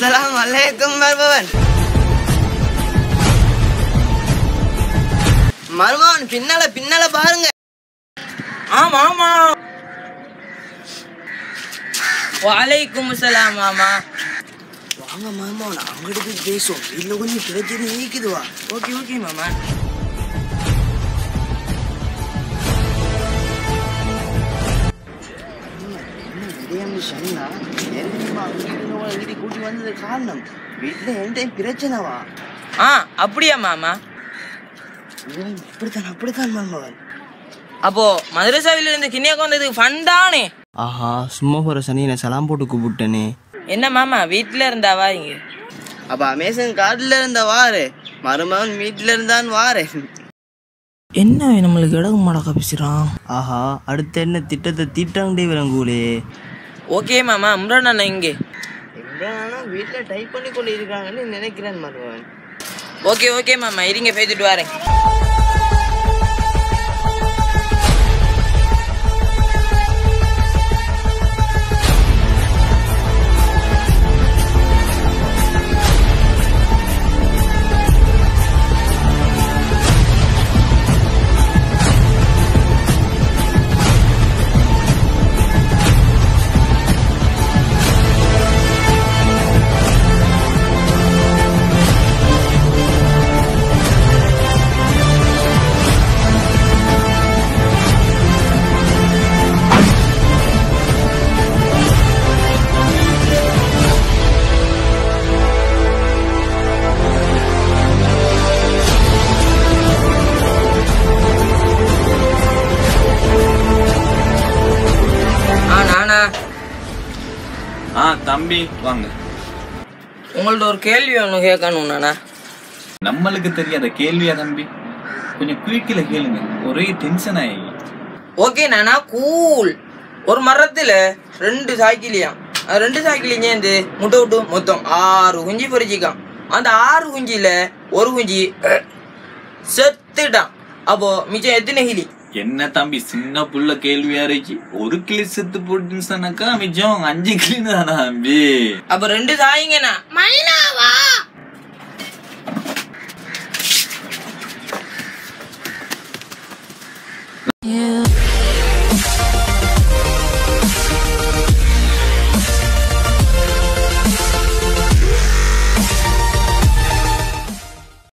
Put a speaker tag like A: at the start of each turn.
A: அஸ்ஸலாமு அலைக்கும் மருமவன் மருமவன் பின்னால பின்னால பாருங்க
B: ஆமா ஆமா வலைக்கும் சலாம் மாமா
A: வாங்க மருமவன் அங்கிட்டு பேசும் இதுல கொஞ்சம் பிரச்சனை நீக்குதுவா
B: ஓகே ஓகே மாமா
A: இதயம் சொன்னா தெரியுமா வீட்டுக்கு கூட்டி வந்தது காரணம் வீட்டுல எந்த பிரச்சனைவா
B: ஆ அப்படியா மாமா
A: அப்படித்தான் அப்படித்தான் மருமவன்
B: அப்போ மதுரசாவில இருந்து கிண்ணியாக்கு வந்ததுக்கு ஃபன் தானே
A: ஆஹா சும்மா போற சனி நான் சலாம் போட்டு கூப்பிட்டேனே
B: என்ன மாமா வீட்டுல இருந்தாவா இங்க
A: அப்ப அமேசன் காட்டுல இருந்த வாரு மருமகன் வீட்டுல இருந்தான் வாரு
B: என்ன நம்மளுக்கு இடகு மடக்கா பேசுறான்
A: ஆஹா அடுத்த என்ன திட்டத்தை தீட்டாண்டே விளங்கூலே
B: ஓகே மாமா இம்ரான் அண்ணா இங்கே
A: வீட்டுல டைப் பண்ணி கொண்டு இருக்காங்கன்னு நினைக்கிறேன் மருமகன்
B: ஓகே ஓகே மாமா இருங்க பேசிட்டு வரேன் ஆ நானா
C: ஆ தம்பி வாங்க
B: உங்கள்ட்ட ஒரு கேள்வி ஒன்று கேட்கணும் நானா
C: நம்மளுக்கு தெரியாத கேள்வியா தம்பி கொஞ்சம் குயிக்கில கேளுங்க ஒரே டென்ஷன் ஆகி
B: ஓகே நானா கூல் ஒரு மரத்துல ரெண்டு சாய்க்கிலியாம் அது ரெண்டு சாய்க்கிலையும் சேர்ந்து முட்டை விட்டு மொத்தம் ஆறு குஞ்சு பொறிச்சிக்கான் அந்த ஆறு குஞ்சில ஒரு குஞ்சு அஹ், செத்துட்டான் அப்போ மிச்சம் எத்தனை கிளி
C: என்ன தம்பி சின்ன புள்ள கேள்வியா இருக்கு ஒரு கிளி செத்து போட்டுன்னு சொன்னாக்கா மிச்சம் அஞ்சு கிளின்னு தானா தம்பி
B: அப்ப ரெண்டு சாயிங்கண்ணா மைனா